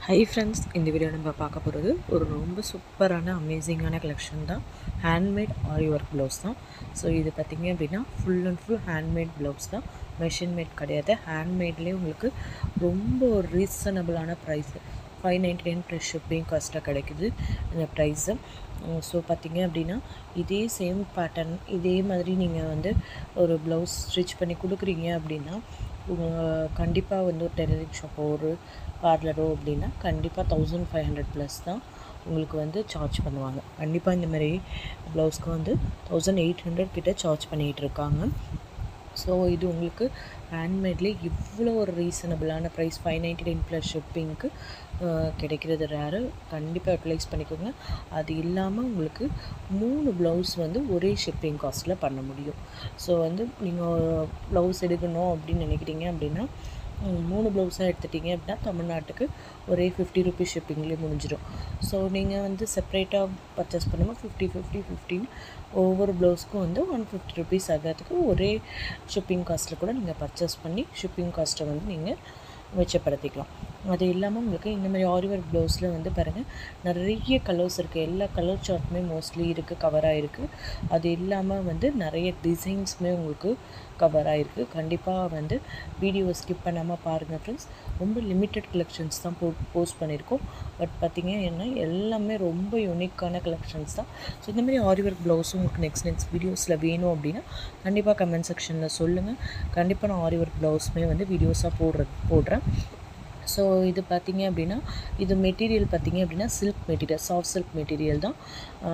hi friends இந்த video நம்ம பார்க்க போகிறது ஒரு ரொம்ப சூப்பரான அமேசிங்கான கலெக்ஷன் தான் ஹேண்ட்மேட் ஆரி ஒர்க் ப்ளவுஸ் தான் ஸோ இது பார்த்திங்க அப்படின்னா full and full handmade blouse தான் மெஷின் மேட் கிடையாது ஹேண்ட்மேட்லேயே உங்களுக்கு ரொம்ப ஒரு ரீசனபிளான price five ninety nine plus shipping காஸ்ட்டாக கிடைக்குது இந்த ப்ரைஸு ஸோ பார்த்திங்க அப்படின்னா இதே சேம் பேட்டர்ன் இதே மாதிரி நீங்கள் வந்து ஒரு ப்ளவுஸ் ஸ்டிச் பண்ணி கொடுக்குறீங்க அப்படின்னா கண்டிப்பாக வந்து ஒரு டெய்லரிங் ஷாப்போ ஒரு பார்லரோ அப்படின்னா கண்டிப்பாக தௌசண்ட் ஃபைவ் ஹண்ட்ரட் ப்ளஸ் தான் உங்களுக்கு வந்து சார்ஜ் பண்ணுவாங்க கண்டிப்பாக இந்த மாதிரி ப்ளவுஸ்க்கு வந்து தௌசண்ட் எயிட் ஹண்ட்ரட் கிட்ட சார்ஜ் பண்ணிகிட்டு இருக்காங்க ஸோ இது உங்களுக்கு ஹேண்ட்மேட்லேயே இவ்வளோ ஒரு ரீசனபிளான price five ninety nine plus ஷிப்பிங்க்கு கிடைக்கிறது ரேரு கண்டிப்பாக யூட்டிலைஸ் பண்ணிக்கோங்க அது இல்லாமல் உங்களுக்கு மூணு ப்ளவுஸ் வந்து ஒரே ஷிப்பிங் காஸ்ட்டில் பண்ண முடியும் ஸோ வந்து நீங்கள் ப்ளவுஸ் எடுக்கணும் அப்படின்னு நினைக்கிறீங்க அப்படின்னா மூணு ப்ளவுஸாக எடுத்துட்டிங்க அப்படின்னா தமிழ்நாட்டுக்கு ஒரே ஃபிஃப்டி ருபீஸ் ஷிப்பிங்லேயே முடிஞ்சிடும் ஸோ நீங்கள் வந்து செப்ரேட்டாக பர்ச்சேஸ் பண்ணும்போது ஃபிஃப்டி ஃபிஃப்டி ஃபிஃப்டின் ஒவ்வொரு ப்ளவுஸ்க்கும் வந்து ஒன் ஃபிஃப்டி ருபீஸ் ஆகிறதுக்கு ஒரே ஷிப்பிங் காஸ்ட்டில் கூட நீங்கள் பர்ச்சேஸ் பண்ணி ஷிப்பிங் காஸ்ட்டை வந்து நீங்கள் மிச்சப்படுத்திக்கலாம் அது இல்லாமல் உங்களுக்கு இந்த மாதிரி ஆரிவர் ப்ளவுஸில் வந்து பாருங்கள் நிறைய கலர்ஸ் இருக்குது எல்லா கலர் சார்ட்டுமே மோஸ்ட்லி இருக்குது கவர் ஆகிருக்கு அது இல்லாமல் வந்து நிறைய டிசைன்ஸுமே உங்களுக்கு கவர் ஆகிருக்கு கண்டிப்பாக வந்து வீடியோ ஸ்கிப் பண்ணாமல் பாருங்கள் ஃப்ரெண்ட்ஸ் ரொம்ப லிமிட்டட் கலெக்ஷன்ஸ் தான் போ போஸ்ட் பண்ணியிருக்கோம் பட் பார்த்திங்க என்ன எல்லாமே ரொம்ப யூனிக்கான கலெக்ஷன்ஸ் தான் ஸோ இந்த மாதிரி ஆரிவர்க் ப்ளவுஸும் உங்களுக்கு நெக்ஸ்ட் நெக்ஸ்ட் வீடியோஸில் வேணும் அப்படின்னா கண்டிப்பாக கமெண்ட் செக்ஷனில் சொல்லுங்கள் கண்டிப்பாக நான் ஆரிவர்க் ப்ளவுஸுமே வந்து வீடியோஸாக போடுற போடுறேன் ஸோ இது பார்த்திங்க அப்படின்னா இது மெட்டீரியல் பார்த்திங்க அப்படின்னா silk material soft silk material தான்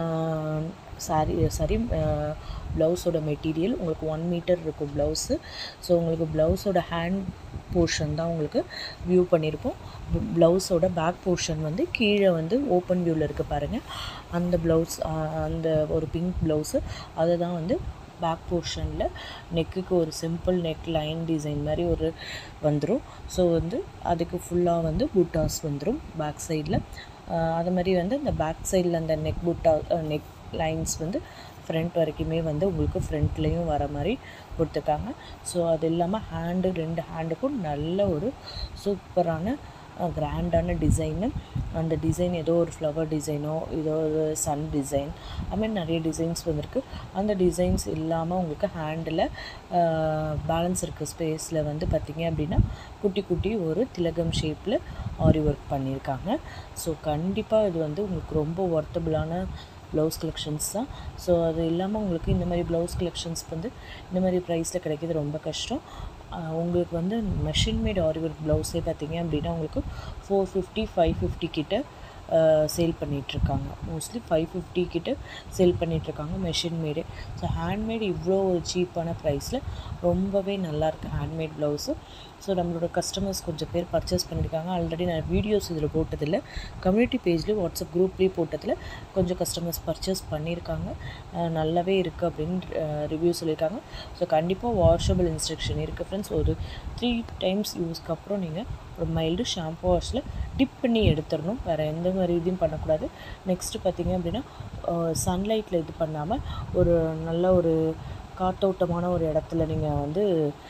சாரி சாரி ப்ளவுஸோட மெட்டீரியல் உங்களுக்கு ஒன் மீட்டர் இருக்கும் ப்ளவுஸு ஸோ உங்களுக்கு ப்ளவுஸோட ஹேண்ட் போர்ஷன் தான் உங்களுக்கு வியூ பண்ணியிருப்போம் ப்ளவுஸோட பேக் போர்ஷன் வந்து கீழே வந்து ஓப்பன் வியூவில் இருக்குது பாருங்கள் அந்த ப்ளவுஸ் அந்த ஒரு பிங்க் ப்ளவுஸு அதை தான் வந்து பேக் போர்ஷனில் நெக்குக்கு ஒரு சிம்பிள் நெக் லைன் டிசைன் மாதிரி ஒரு வந்துடும் ஸோ வந்து அதுக்கு ஃபுல்லாக வந்து புட்டாஸ் வந்துடும் பேக் சைடில் அது மாதிரி வந்து இந்த பேக் சைடில் அந்த நெக் புட்டா நெக் லைன்ஸ் வந்து ஃப்ரண்ட் வரைக்குமே வந்து உங்களுக்கு ஃப்ரண்ட்லேயும் வர மாதிரி கொடுத்துருக்காங்க ஸோ அது இல்லாமல் ஹேண்டு ரெண்டு ஹேண்டுக்கும் நல்ல ஒரு சூப்பரான கிராண்டான டிசைனு அந்த டிசைன் ஏதோ ஒரு ஃப்ளவர் டிசைனோ ஏதோ ஒரு சன் டிசைன் அதுமாதிரி நிறைய டிசைன்ஸ் வந்திருக்கு அந்த டிசைன்ஸ் இல்லாமல் உங்களுக்கு ஹேண்டில் பேலன்ஸ் இருக்க ஸ்பேஸில் வந்து பார்த்திங்க அப்படின்னா குட்டி குட்டி ஒரு திலகம் ஷேப்பில் ஆரி ஒர்க் பண்ணியிருக்காங்க ஸோ கண்டிப்பாக இது வந்து உங்களுக்கு ரொம்ப ஒர்த்தபுளான ப்ளவுஸ் கலெக்ஷன்ஸ் தான் ஸோ அது இல்லாமல் உங்களுக்கு இந்த மாதிரி ப்ளவுஸ் கலெக்ஷன்ஸ் வந்து இந்த மாதிரி ப்ரைஸில் கிடைக்கிது ரொம்ப கஷ்டம் உங்களுக்கு வந்து மெஷின் மேட் ஆரி ஒர்க் ப்ளவுஸே பார்த்தீங்க அப்படின்னா உங்களுக்கு ஃபோர் ஃபிஃப்டி ஃபைவ் ஃபிஃப்டி கிட்ட சேல் பண்ணிகிட்ருக்காங்க மோஸ்ட்லி ஃபைவ் ஃபிஃப்டி கிட்ட சேல் பண்ணிகிட்ருக்காங்க மெஷின் மேடு ஸோ ஹேண்ட்மேட் இவ்வளோ ஒரு சீப்பான ப்ரைஸில் ரொம்பவே நல்லாயிருக்கு ஹேண்ட்மேட் ப்ளவுஸு ஸோ நம்மளோட கஸ்டமர்ஸ் கொஞ்சம் பேர் பர்ச்சேஸ் பண்ணியிருக்காங்க ஆல்ரெடி நான் வீடியோஸ் இதில் போட்டதில்லை கம்யூனிட்டி பேஜ்லேயும் வாட்ஸ்அப் குரூப்லேயும் போட்டதில் கொஞ்சம் கஸ்டமர்ஸ் பர்ச்சேஸ் பண்ணியிருக்காங்க நல்லாவே இருக்குது அப்படின்னு ரிவ்யூ சொல்லியிருக்காங்க ஸோ கண்டிப்பாக வாஷபிள் இன்ஸ்ட்ரக்ஷன் இருக்குது ஃப்ரெண்ட்ஸ் ஒரு த்ரீ டைம்ஸ் யூஸ்க்கு அப்புறம் நீங்கள் ஒரு மைல்டு ஷாம்பு வாஷில் டிப் பண்ணி எடுத்துடணும் வேறு எந்த மாதிரி இதையும் பண்ணக்கூடாது நெக்ஸ்ட்டு பார்த்திங்க அப்படின்னா சன்லைட்டில் இது பண்ணாமல் ஒரு நல்ல ஒரு காத்தோட்டமான ஒரு இடத்துல நீங்கள் வந்து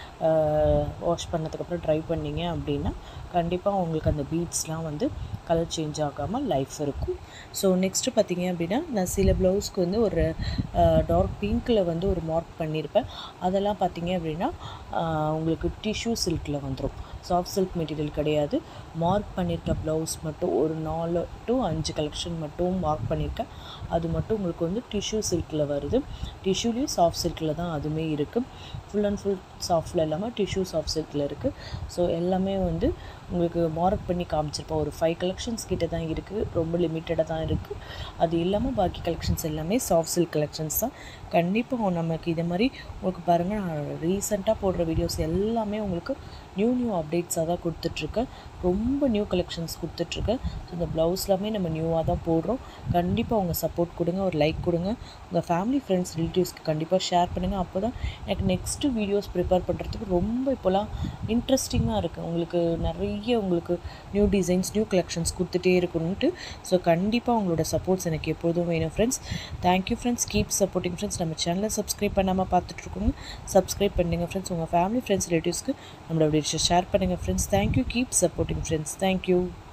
வாஷ் பண்ணதுக்கப்புறம் ட்ரை பண்ணிங்க அப்படின்னா கண்டிப்பாக உங்களுக்கு அந்த பீட்ஸ்லாம் வந்து கலர் சேஞ்ச் ஆகாமல் லைஃப் இருக்கும் ஸோ நெக்ஸ்ட்டு பார்த்திங்க அப்படின்னா நான் சில ப்ளவுஸ்க்கு வந்து ஒரு டார்க் பிங்க்கில் வந்து ஒரு மார்க் பண்ணியிருப்பேன் அதெல்லாம் பார்த்திங்க அப்படின்னா உங்களுக்கு டிஷ்யூ சில்கில் வந்துடும் சாஃப்ட் சில்க் மெட்டீரியல் கிடையாது மார்க் பண்ணியிருக்க ப்ளவுஸ் மட்டும் ஒரு நாலு டு அஞ்சு கலெக்ஷன் மட்டும் மார்க் பண்ணியிருக்கேன் அது மட்டும் உங்களுக்கு வந்து டிஷ்யூ சில்கில் வருது டிஷ்யூலேயும் சாஃப்ட் சில்கில் தான் அதுவுமே இருக்குது ஃபுல் அண்ட் ஃபுல் சாஃப்டில் இல்லாமல் டிஷ்யூ சாஃப்ட் சில்கில் இருக்குது ஸோ எல்லாமே வந்து உங்களுக்கு மார்க் பண்ணி காமிச்சிருப்போம் ஒரு ஃபைவ் கலெக்ஷன்ஸ் கிட்ட தான் இருக்குது ரொம்ப லிமிட்டடாக தான் இருக்குது அது இல்லாமல் பாக்கி கலெக்ஷன்ஸ் எல்லாமே சாஃப்ட் சில்க் கலெக்ஷன்ஸ் தான் கண்டிப்பாக நமக்கு இதே மாதிரி உங்களுக்கு பாருங்கள் நான் ரீசெண்டாக போடுற வீடியோஸ் எல்லாமே உங்களுக்கு நியூ நியூ அப்டேட்ஸாக தான் கொடுத்துட்ருக்கேன் ரொம்ப நியூ கலெக்ஷன்ஸ் கொடுத்துட்ருக்கேன் ஸோ இந்த ப்ளவுஸ்லாமே நம்ம நியூவாக தான் போடுறோம் கண்டிப்பாக உங்கள் சப்போர்ட் கொடுங்க ஒரு லைக் கொடுங்க உங்கள் ஃபேமிலி ஃப்ரெண்ட்ஸ் ரிலேட்டிவ்ஸ்க்கு கண்டிப்பாக ஷேர் பண்ணுங்கள் அப்போ தான் எனக்கு நெக்ஸ்ட்டு வீடியோஸ் ப்ரிப்பேர் பண்ணுறதுக்கு ரொம்ப இப்போலாம் இன்ட்ரெஸ்டிங்காக இருக்குது உங்களுக்கு நிறைய உங்களுக்கு நியூ டிசைன்ஸ் நியூ கலெக்ஷன்ஸ் கொடுத்துட்டே இருக்கணுன்ட்டு ஸோ கண்டிப்பாக உங்களோட சப்போர்ட்ஸ் எனக்கு எப்போதும் வேணும் friends thank you friends keep supporting friends நம்ம சேனலை சப்ஸ்கிரைப் பண்ணாமல் பார்த்துட்ருக்கோங்க சப்ஸ்கிரைப் பண்ணுங்கள் ஃப்ரெண்ட்ஸ் உங்கள் ஃபேமிலி ஃப்ரெண்ட்ஸ் ரிலேட்டிவ்ஸ்க்கு நம்மளோட ஷேர் பண்ணுங்கள் friends thank you keep supporting friends thank you